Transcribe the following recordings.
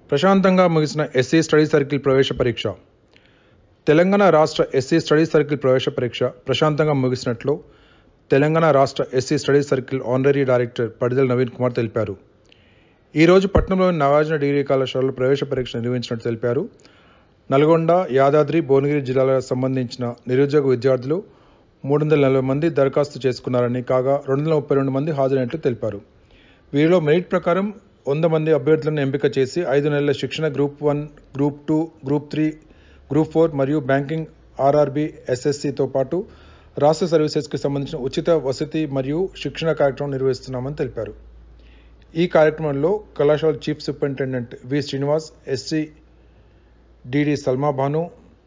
ప్రశాంతంగా ముగిసిన SC study circle ప్రవేశ పరీక్ష తెలంగాణ రాష్ట్ర ఎస్సీ స్టడీ సర్కిల్ ప్రవేశ పరీక్ష ప్రశాంతంగా ముగిసినట్లు తెలంగాణ రాష్ట్ర SC study circle honorary director Padidala Naveen Kumar తెలిపారు ఈ రోజు పట్టణంలోని నాగార్జున డిగ్రీ కళాశాలలో ప్రవేశ పరీక్ష నిర్వహించినట్టు తెలిపారు నల్గొండ యాదాద్రి భువనగిరి జిల్లాలకు సంబంధించిన నిరుద్యోగ విద్యార్థులు మూడు వందల నలభై మంది దరఖాస్తు చేసుకున్నారని కాగా రెండు వందల ముప్పై రెండు మంది హాజరైనట్లు తెలిపారు వీరిలో మెరిట్ ప్రకారం వంద మంది అభ్యర్థులను ఎంపిక చేసి ఐదు నెలల శిక్షణ group one group two group three group four మరియు బ్యాంకింగ్ ఆర్ఆర్బి ఎస్ఎస్సితో పాటు రాష్ట్ర సర్వీసెస్కి సంబంధించిన ఉచిత వసతి మరియు శిక్షణ కార్యక్రమం నిర్వహిస్తున్నామని తెలిపారు ఈ కార్యక్రమంలో కళాశాల chief superintendent V Srinivas SC DD Salma Bhanu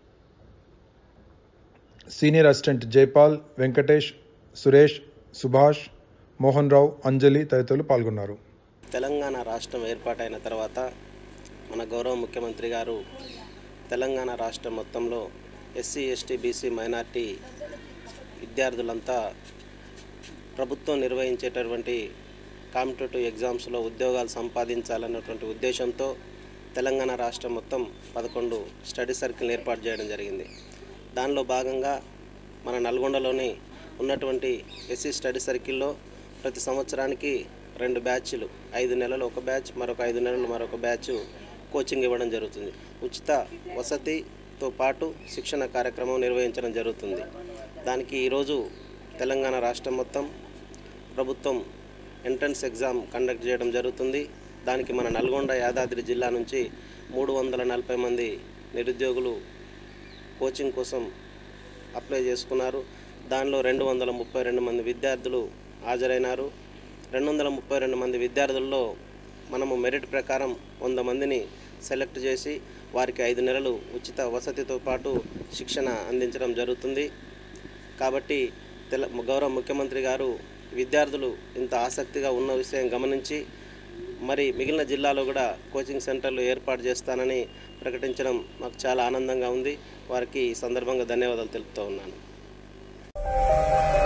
senior assistant Jaipal Venkatesh Suresh Subhash Mohan Rao Anjali తదితరులు పాల్గొన్నారు తెలంగాణ రాష్ట్రం ఏర్పాటైన తర్వాత మన గౌరవ ముఖ్యమంత్రి గారు తెలంగాణ రాష్ట్రం మొత్తంలో ఎస్సీ ఎస్టీ బీసీ మైనార్టీ విద్యార్థులంతా ప్రభుత్వం నిర్వహించేటటువంటి కాంపిటేటివ్ ఎగ్జామ్స్లో ఉద్యోగాలు సంపాదించాలన్నటువంటి ఉద్దేశంతో తెలంగాణ రాష్ట్రం మొత్తం పదకొండు స్టడీ సర్కిల్ ఏర్పాటు చేయడం జరిగింది దానిలో భాగంగా మన నల్గొండలోని ఉన్నటువంటి ఎస్సీ స్టడీ సర్కిల్లో ప్రతి సంవత్సరానికి రెండు బ్యాచ్లు ఐదు నెలలు ఒక బ్యాచ్ మరొక ఐదు నెలలు మరొక బ్యాచ్ కోచింగ్ ఇవ్వడం జరుగుతుంది ఉచిత వసతితో పాటు శిక్షణ కార్యక్రమం నిర్వహించడం జరుగుతుంది దానికి ఈరోజు తెలంగాణ రాష్ట్రం మొత్తం ప్రభుత్వం ఎంట్రన్స్ ఎగ్జామ్ కండక్ట్ చేయడం జరుగుతుంది దానికి మన నల్గొండ యాదాద్రి జిల్లా నుంచి మూడు వందల నలభై మంది నిరుద్యోగులు కోచింగ్ కోసం అప్లై చేసుకున్నారు దానిలో రెండు వందల ముప్పై రెండు మంది విద్యార్థులు హాజరైనారు రెండు వందల ముప్పై రెండు మంది విద్యార్థుల్లో మనము మెరిట్ ప్రకారం వంద మందిని సెలెక్ట్ చేసి వారికి ఐదు నెలలు ఉచిత వసతితో పాటు శిక్షణ అందించడం జరుగుతుంది కాబట్టి తెల గౌరవ ముఖ్యమంత్రి గారు విద్యార్థులు ఇంత ఆసక్తిగా ఉన్న విషయం గమనించి మరి మిగిలిన జిల్లాలో కూడా కోచింగ్ సెంటర్లు ఏర్పాటు చేస్తానని ప్రకటించడం మాకు చాలా ఆనందంగా ఉంది వారికి ఈ సందర్భంగా ధన్యవాదాలు తెలుపుతూ ఉన్నాను